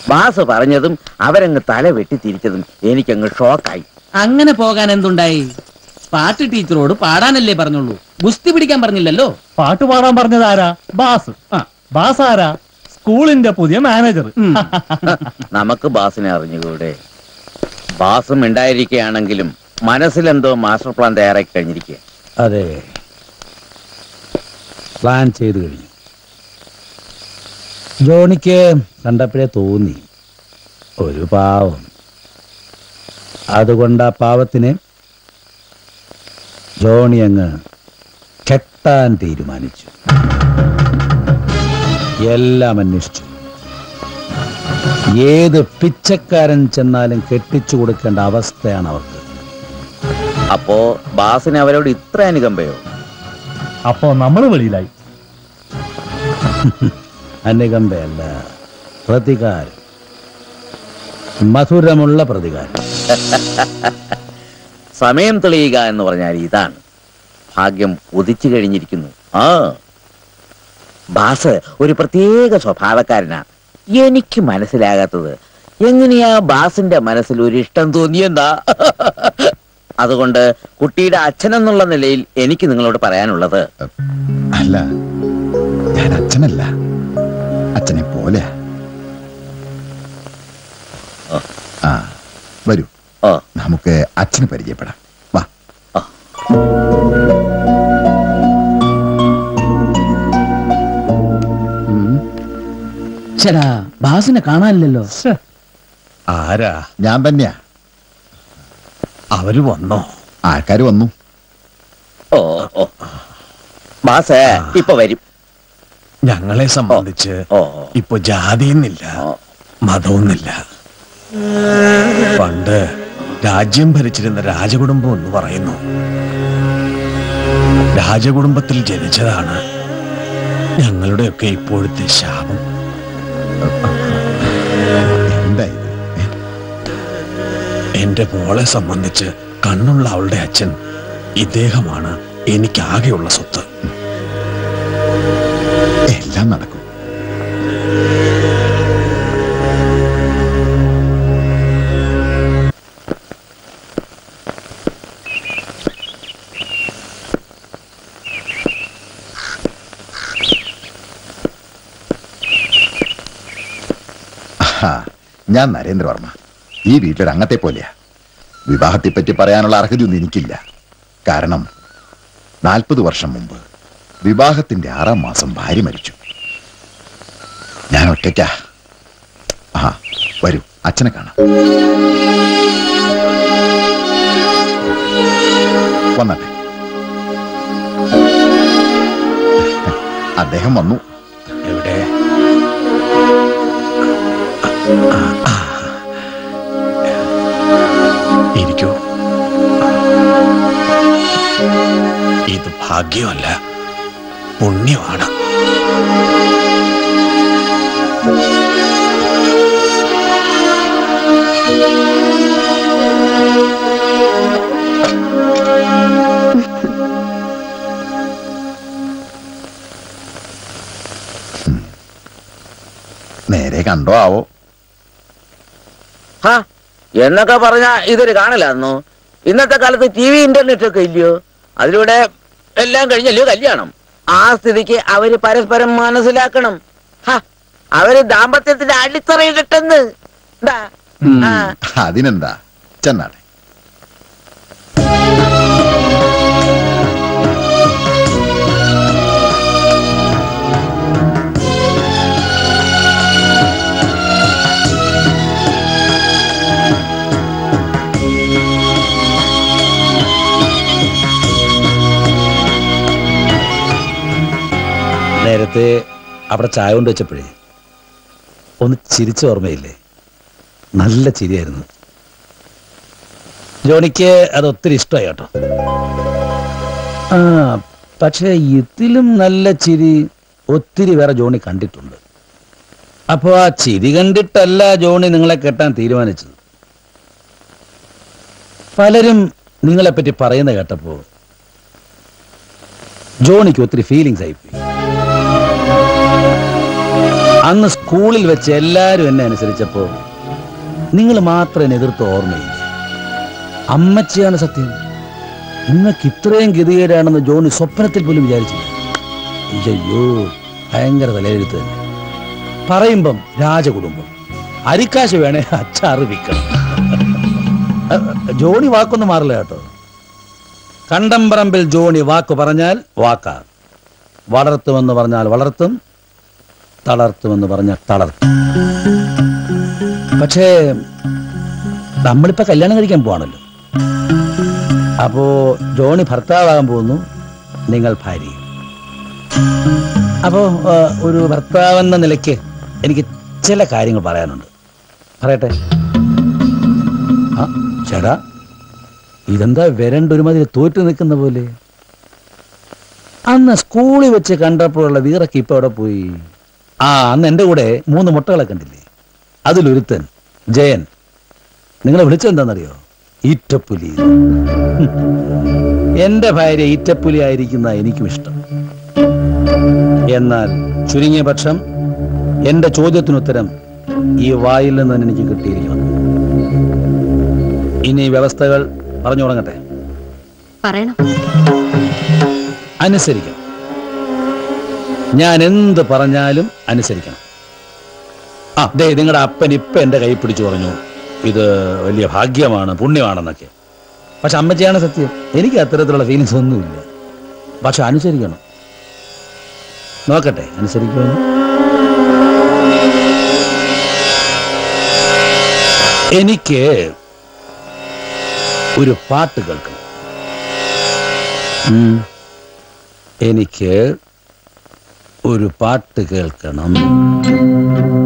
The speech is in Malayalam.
ബാസ് പറഞ്ഞതും അവരങ്ങ് തല വെട്ടി തിരിച്ചതും എനിക്കങ്ങ് ഷോക്കായി അങ്ങനെ പോകാൻ എന്തുണ്ടായി പാട്ട് ടീച്ചറോട് പാടാനല്ലേ പറഞ്ഞുള്ളൂ ഗുസ്തി പിടിക്കാൻ പറഞ്ഞില്ലല്ലോ പാട്ട് പാടാൻ പറഞ്ഞത് ആരാ ബാസ് ആ. ബാസ് ആരാ സ്കൂളിന്റെ പുതിയ മാനേജർ ഉം. നമുക്ക് ബാസിനെ അറിഞ്ഞുകൂടെ ബാസും ഉണ്ടായിരിക്കുകയാണെങ്കിലും മനസ്സിലെന്തോ മാസ്റ്റർ പ്ലാൻ തയ്യാറാക്കി കഴിഞ്ഞിരിക്കുക അതെ പ്ലാൻ ചെയ്തു കഴിഞ്ഞു ജോണിക്ക് കണ്ടപ്പോഴേ തോന്നി ഒരു പാവം അതുകൊണ്ട് ആ പാവത്തിന് ജോണി അങ്ങ് കെട്ടാൻ തീരുമാനിച്ചു എല്ലാം അന്വേഷിച്ചു ഏത് പിച്ചക്കാരൻ ചെന്നാലും കെട്ടിച്ചു കൊടുക്കേണ്ട അവസ്ഥയാണ് അവർക്ക് അപ്പോ ബാസിന് അവരോട് ഇത്ര അനുകമ്പയോ അപ്പോ നമ്മൾ വെളിയിലായി അനുകമ്പയല്ല പ്രതികാരം മധുരമുള്ള പ്രതികാരം സമയം തെളിയുക എന്ന് പറഞ്ഞാൽ ഇതാണ് ഭാഗ്യം ഉദിച്ചു കഴിഞ്ഞിരിക്കുന്നു ആ ബാസ് ഒരു പ്രത്യേക സ്വഭാവക്കാരനാ എനിക്ക് മനസ്സിലാകാത്തത് എങ്ങനെയാ ബാസിന്റെ മനസ്സിൽ ഒരു ഇഷ്ടം തോന്നിയെന്താ അതുകൊണ്ട് കുട്ടിയുടെ അച്ഛനെന്നുള്ള നിലയിൽ എനിക്ക് നിങ്ങളോട് പറയാനുള്ളത് അല്ല ഞാൻ അച്ഛനല്ല അച്ഛനെ പോലെ ആ വരൂ ഓ നമുക്ക് അച്ഛനെ പരിചയപ്പെടാം വാ ചേടാ ബാസിനെ കാണാനില്ലല്ലോ ശ്ശെ, ആരാ ഞാൻ തന്നെയാ അവര് വന്നോ ആൾക്കാർ വന്നു ഓ ഓ ബാസ് ഇപ്പൊ വരും ഞങ്ങളെ സംബന്ധിച്ച് ഓ ഇപ്പൊ ജാതിയെന്നില്ല ഓ. മതമൊന്നില്ല പണ്ട് രാജ്യം ഭരിച്ചിരുന്ന രാജകുടുംബം എന്ന് പറയുന്നു രാജകുടുംബത്തിൽ ജനിച്ചതാണ് ഞങ്ങളുടെയൊക്കെ ഇപ്പോഴത്തെ ശാപം എന്താ ഇത് ഏ? എന്റെ മോളെ സംബന്ധിച്ച് കണ്ണുള്ള അവളുടെ അച്ഛൻ ഇദ്ദേഹമാണ് എനിക്കാകെയുള്ള സ്വത്ത് എല്ലാം നടക്കും ആ, ഞാൻ നരേന്ദ്രവർമ്മ ഈ വീട്ടിലൊരു അംഗത്തെ പോലെയാ വിവാഹത്തെപ്പറ്റി പറയാനുള്ള അർഹതയൊന്നും എനിക്കില്ല കാരണം നാൽപ്പത് വർഷം മുമ്പ് വിവാഹത്തിന്റെ ആറാം മാസം ഭാര്യ മരിച്ചു ഞാൻ ഒറ്റയ്ക്കാ ആ വരൂ അച്ഛനെ കാണാം വന്നട്ടെ അദ്ദേഹം വന്നു എവിടെ ഇരിക്കൂ ഇത് ഭാഗ്യമല്ല പുണ്യമാണ് നേരെ കണ്ടോ ആവോ ഹാ എന്നൊക്കെ പറഞ്ഞ ഇതൊരു കാണലായിരുന്നു ഇന്നത്തെ കാലത്ത് ടി വി ഇന്റർനെറ്റ് ഒക്കെ ഇല്ലയോ അതിലൂടെ എല്ലാം കഴിഞ്ഞല്ലോ കല്യാണം ആ സ്ഥിതിക്ക് അവര് പരസ്പരം മനസ്സിലാക്കണം ഹാ അവര് ദാമ്പത്യത്തിന്റെ അടിത്തറയിലിട്ടെന്ന് എന്താ ആ അതിനെന്താ ചെന്നാട്ടെ നേരത്തെ അവിടെ ചായ കൊണ്ട് വെച്ചപ്പോഴേ ഒന്ന് ചിരിച്ച ഓർമ്മയില്ലേ നല്ല ചിരിയായിരുന്നു ജോണിക്ക് അത് ഒത്തിരി ഇഷ്ടമായി കേട്ടോ ആ പക്ഷേ ഇതിലും നല്ല ചിരി ഒത്തിരി വേറെ ജോണി കണ്ടിട്ടുണ്ട് അപ്പോൾ ആ ചിരി കണ്ടിട്ടല്ല ജോണി നിങ്ങളെ കെട്ടാൻ തീരുമാനിച്ചത് പലരും നിങ്ങളെപ്പറ്റി പറയുന്ന കേട്ടപ്പോ ജോണിക്ക് ഒത്തിരി ഫീലിങ്സ് ആയിപ്പോയി അന്ന് സ്കൂളിൽ വെച്ച് എല്ലാരും എന്നെ അനുസരിച്ചപ്പോ നിങ്ങൾ മാത്രം എന്നെ എതിർത്ത് ഓർമ്മയില്ല അമ്മച്ചിയാണ് സത്യം നിങ്ങൾക്ക് ഇത്രയും ഗതികേടാണെന്ന് ജോണി സ്വപ്നത്തിൽ പോലും വിചാരിച്ചില്ല അയ്യോ ഭയങ്കര തലയെഴുത്ത് തന്നെ പറയുമ്പം രാജകുടുംബം അരിക്കാശ് വേണേ അച്ചാറ് വിൽക്കണം ജോണി വാക്കൊന്നും മാറില്ല കേട്ടോ കണ്ടംപറമ്പിൽ ജോണി വാക്ക് പറഞ്ഞാൽ വാക്കാ വളർത്തുമെന്ന് പറഞ്ഞാൽ വളർത്തും തളർത്തുമെന്ന് പറഞ്ഞാൽ തളർത്തും പക്ഷേ നമ്മളിപ്പോ കല്യാണം കഴിക്കാൻ പോവാണല്ലോ അപ്പോ ജോണി ഭർത്താവാകാൻ പോകുന്നു നിങ്ങൾ ഭാര്യ അപ്പോ ആ, ഒരു ഭർത്താവെന്ന നിലയ്ക്ക് എനിക്ക് ചില കാര്യങ്ങൾ പറയാനുണ്ട് പറയട്ടെ ആ ചേടാ ഇതെന്താ വരണ്ടൊരുമാതിരി തോറ്റു നിൽക്കുന്ന പോലെ അന്ന് സ്കൂളിൽ വെച്ച് കണ്ടപ്പോഴുള്ള വീറൊക്കെ ഇപ്പൊ അവിടെ പോയി ആ അന്ന് എൻ്റെ കൂടെ മൂന്ന് മുട്ടകളെ കണ്ടില്ലേ അതിലൊരുത്തൻ ജയൻ നിങ്ങളെ വിളിച്ചെന്താണെന്നറിയോ ഈറ്റപ്പുലി ഹും. എന്റെ ഭാര്യ ഈറ്റപ്പുലി ആയിരിക്കുന്ന എനിക്കും ഇഷ്ടം എന്നാൽ ചുരുങ്ങിയ പക്ഷം എന്റെ ചോദ്യത്തിനുത്തരം ഈ വായിൽ നിന്ന് തന്നെ എനിക്ക് കിട്ടിയിരിക്കണം ഇനി വ്യവസ്ഥകൾ പറഞ്ഞു തുടങ്ങട്ടെ പറയണം അനുസരിക്കണം ഞാൻ എന്ത് പറഞ്ഞാലും അനുസരിക്കണം ആ ദേ നിങ്ങളുടെ അപ്പൻ ഇപ്പൊ എന്റെ കൈ പിടിച്ചു പറഞ്ഞു ഇത് വലിയ ഭാഗ്യമാണ് പുണ്യമാണെന്നൊക്കെ പക്ഷെ അമ്മച്ചിയാണ് സത്യം എനിക്ക് അത്തരത്തിലുള്ള ഫീലിങ്സ് ഒന്നുമില്ല പക്ഷെ അനുസരിക്കണം നോക്കട്ടെ അനുസരിക്കുമെന്ന് എനിക്ക് ഒരു പാട്ട് കേൾക്കണം ഉം. എനിക്ക് ഒരു പാട്ട് കേൾക്കണം